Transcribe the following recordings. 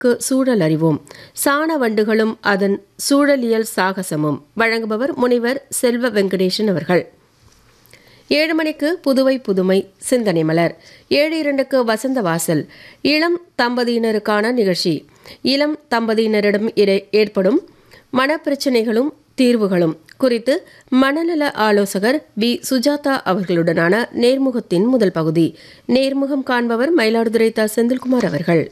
க்கு சூழல் அறிவோம் சாண வண்டுகளும் அதன் சூழலியல் சாகசமும் வழங்குபவர் முனைவர் செல்வ வெங்கடேசன் அவர்கள் ஏழு மணிக்கு புதுவை புதுமை சிந்தனை மலர் ஏழு இரண்டுக்கு வசந்த வாசல் இளம் தம்பதியினருக்கான நிகழ்ச்சி இளம் தம்பதியினரிடம் இரை- ஏற்படும் மனப்பிரச்சனைகளும் தீர்வுகளும் குறித்து மனநல ஆலோசகர் வி சுஜாதா அவர்களுடனான நேர்முகத்தின் முதல் பகுதி நேர்முகம் காண்பவர் மயிலாடுதுறை த செந்தில்குமார் அவர்கள்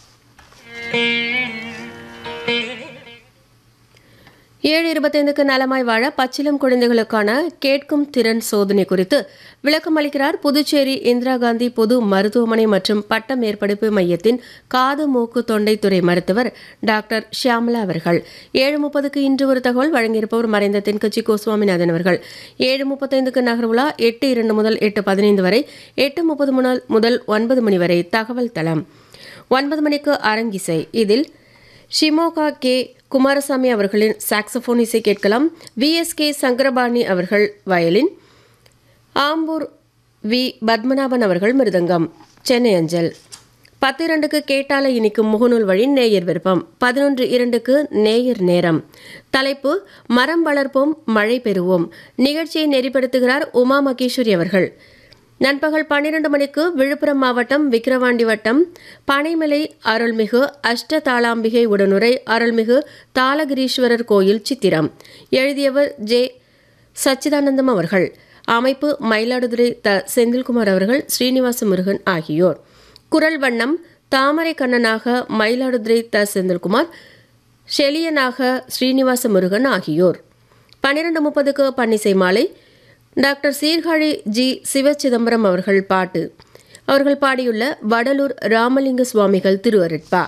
ஏழு இருபத்தைந்துக்கு நலமாய் வாழ பச்சிலம் குழந்தைகளுக்கான கேட்கும் திறன் சோதனை குறித்து விளக்கம் அளிக்கிறார் புதுச்சேரி இந்திரா காந்தி பொது மருத்துவமனை மற்றும் பட்ட மேற்படிப்பு மையத்தின் காது மூக்கு தொண்டைத்துறை மருத்துவர் டாக்டர் ஷியாமலா அவர்கள் ஏழு முப்பதுக்கு இன்று ஒரு தகவல் வழங்கியிருப்பவர் மறைந்த தென்கட்சி கோஸ்வாமிநாதன் அவர்கள் ஏழு முப்பத்தைந்துக்கு நகர்வுலா எட்டு இரண்டு முதல் எட்டு பதினைந்து வரை எட்டு முப்பது முதல் முதல் ஒன்பது மணி வரை தகவல் தளம் ஒன்பது மணிக்கு அரங்கிசை இதில் ஷிமோகா கே குமாரசாமி அவர்களின் சாக்ஸபோன் இசை கேட்கலாம் விஎஸ்கே சங்கரபாணி அவர்கள் வயலின் ஆம்பூர் வி பத்மநாபன் அவர்கள் மிருதங்கம் சென்னை அஞ்சல் பத்து இரண்டுக்கு கேட்டால இனிக்கும் முகநூல் வழி நேயர் விருப்பம் பதினொன்று இரண்டுக்கு நேயர் நேரம் தலைப்பு மரம் வளர்ப்போம் மழை பெறுவோம் நிகழ்ச்சியை நெறிப்படுத்துகிறார் உமா மகேஸ்வரி அவர்கள் நண்பகல் பன்னிரண்டு மணிக்கு விழுப்புரம் மாவட்டம் விக்கிரவாண்டி வட்டம் பனைமலை அருள்மிகு அஷ்ட தாளாம்பிகை உடனுரை அருள்மிகு தாளகிரீஸ்வரர் கோயில் சித்திரம் எழுதியவர் ஜே சச்சிதானந்தம் அவர்கள் அமைப்பு மயிலாடுதுறை த செந்தில்குமார் அவர்கள் ஸ்ரீனிவாச முருகன் ஆகியோர் குரல் வண்ணம் தாமரை கண்ணனாக மயிலாடுதுறை த செந்தில்குமார் ஷெலியனாக ஸ்ரீனிவாச முருகன் ஆகியோர் பன்னிரண்டு முப்பதுக்கு பன்னிசை மாலை டாக்டர் சீர்காழி ஜி சிவச்சிதம்பரம் அவர்கள் பாட்டு அவர்கள் பாடியுள்ள வடலூர் ராமலிங்க சுவாமிகள் திருவருட்பா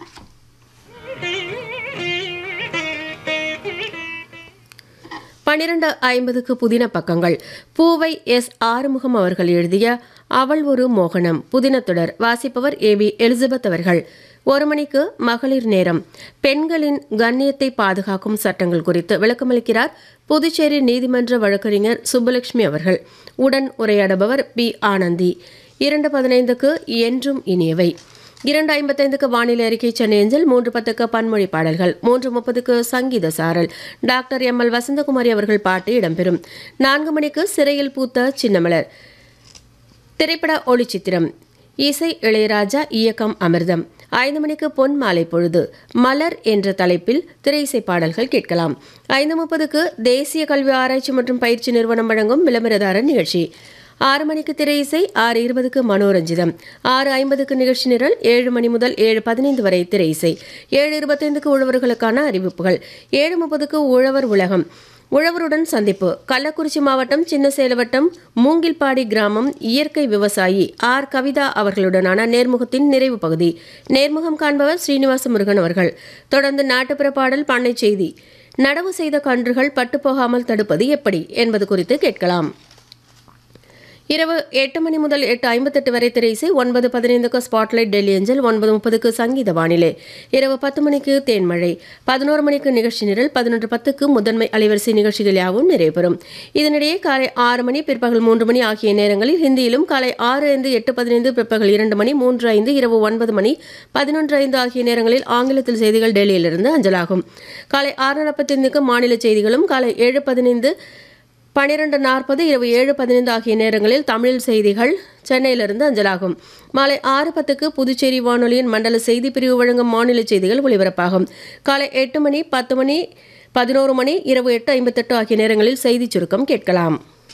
பன்னிரண்டு ஐம்பதுக்கு புதின பக்கங்கள் பூவை எஸ் ஆறுமுகம் அவர்கள் எழுதிய அவள் ஒரு மோகனம் புதினத்தொடர் வாசிப்பவர் ஏ பி எலிசபெத் அவர்கள் ஒரு மணிக்கு மகளிர் நேரம் பெண்களின் கண்ணியத்தை பாதுகாக்கும் சட்டங்கள் குறித்து விளக்கமளிக்கிறார் புதுச்சேரி நீதிமன்ற வழக்கறிஞர் சுப்புலட்சுமி அவர்கள் உடன் உரையாடுபவர் பி ஆனந்தி இரண்டு பதினைந்துக்கு என்றும் இனியவை இரண்டு ஐம்பத்தைந்துக்கு வானிலை அறிக்கை சென்னை அஞ்சல் மூன்று பத்துக்கு பன்மொழி பாடல்கள் மூன்று முப்பதுக்கு சங்கீத சாரல் டாக்டர் எம் எல் வசந்தகுமாரி அவர்கள் பாட்டு இடம்பெறும் நான்கு மணிக்கு சிறையில் பூத்த சின்னமலர் திரைப்பட ஒளிச்சித்திரம் இசை இளையராஜா இயக்கம் அமிர்தம் ஐந்து மணிக்கு பொன் மாலை பொழுது மலர் என்ற தலைப்பில் திரையிசை பாடல்கள் கேட்கலாம் ஐந்து முப்பதுக்கு தேசிய கல்வி ஆராய்ச்சி மற்றும் பயிற்சி நிறுவனம் வழங்கும் விளம்பரதாரர் நிகழ்ச்சி ஆறு மணிக்கு திரை இசை ஆறு இருபதுக்கு மனோரஞ்சிதம் ஆறு ஐம்பதுக்கு நிகழ்ச்சி நிரல் ஏழு மணி முதல் ஏழு பதினைந்து வரை திரை இசை ஏழு இருபத்தைந்துக்கு உழவர்களுக்கான அறிவிப்புகள் ஏழு முப்பதுக்கு உழவர் உலகம் உழவருடன் சந்திப்பு கள்ளக்குறிச்சி மாவட்டம் சின்னசேலவட்டம் மூங்கில்பாடி கிராமம் இயற்கை விவசாயி ஆர் கவிதா அவர்களுடனான நேர்முகத்தின் நிறைவு பகுதி நேர்முகம் காண்பவர் ஸ்ரீனிவாச முருகன் அவர்கள் தொடர்ந்து நாட்டுப்புற பாடல் பண்ணை செய்தி நடவு செய்த கன்றுகள் பட்டுப்போகாமல் தடுப்பது எப்படி என்பது குறித்து கேட்கலாம் இரவு எட்டு மணி முதல் எட்டு ஐம்பத்தெட்டு வரை திரைசை ஒன்பது பதினைந்துக்கு ஸ்பாட்லைட் டெல்லி அஞ்சல் ஒன்பது முப்பதுக்கு சங்கீத வானிலை இரவு பத்து மணிக்கு தேன்மழை பதினோரு மணிக்கு நிகழ்ச்சி நிரல் பதினொன்று பத்துக்கு முதன்மை அலைவரிசை நிகழ்ச்சிகள் யாவும் நிறைவுறும் இதனிடையே காலை ஆறு மணி பிற்பகல் மூன்று மணி ஆகிய நேரங்களில் ஹிந்தியிலும் காலை ஆறு ஐந்து எட்டு பதினைந்து பிற்பகல் இரண்டு மணி மூன்று ஐந்து இரவு ஒன்பது மணி பதினொன்று ஐந்து ஆகிய நேரங்களில் ஆங்கிலத்தில் செய்திகள் டெல்லியிலிருந்து அஞ்சலாகும் காலை ஆறு நாற்பத்தைந்துக்கு மாநில செய்திகளும் காலை ஏழு பதினைந்து பனிரெண்டு நாற்பது இரவு ஏழு பதினைந்து ஆகிய நேரங்களில் தமிழில் செய்திகள் சென்னையிலிருந்து அஞ்சலாகும் மாலை ஆறு பத்துக்கு புதுச்சேரி வானொலியின் மண்டல செய்தி பிரிவு வழங்கும் மாநில செய்திகள் ஒலிபரப்பாகும் காலை எட்டு மணி பத்து மணி பதினோரு மணி இரவு எட்டு ஐம்பத்தெட்டு ஆகிய நேரங்களில் செய்தி சுருக்கம் கேட்கலாம்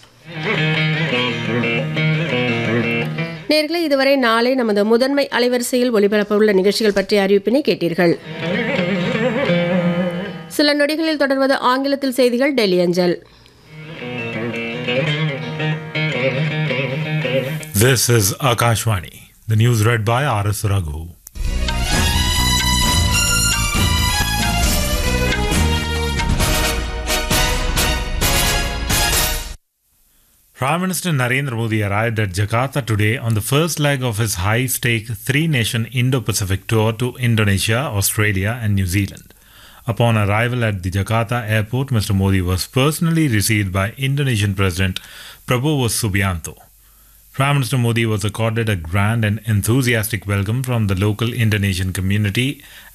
நேர்களை இதுவரை நாளை நமது முதன்மை அலைவரிசையில் ஒலிபரப்ப உள்ள நிகழ்ச்சிகள் பற்றிய அறிவிப்பினை கேட்டீர்கள் சில நொடிகளில் தொடர்வது ஆங்கிலத்தில் செய்திகள் டெல்லி அஞ்சல் This is Akashvani. The news read by R.S. Raghu. Prime Minister Narendra Modi arrived at Jakarta today on the first leg of his high stake three nation Indo Pacific tour to Indonesia, Australia, and New Zealand. Upon arrival at the Jakarta airport, Mr. Modi was personally received by Indonesian President Prabowo Subianto. Prime Minister Modi was accorded a grand and enthusiastic welcome from the local Indonesian community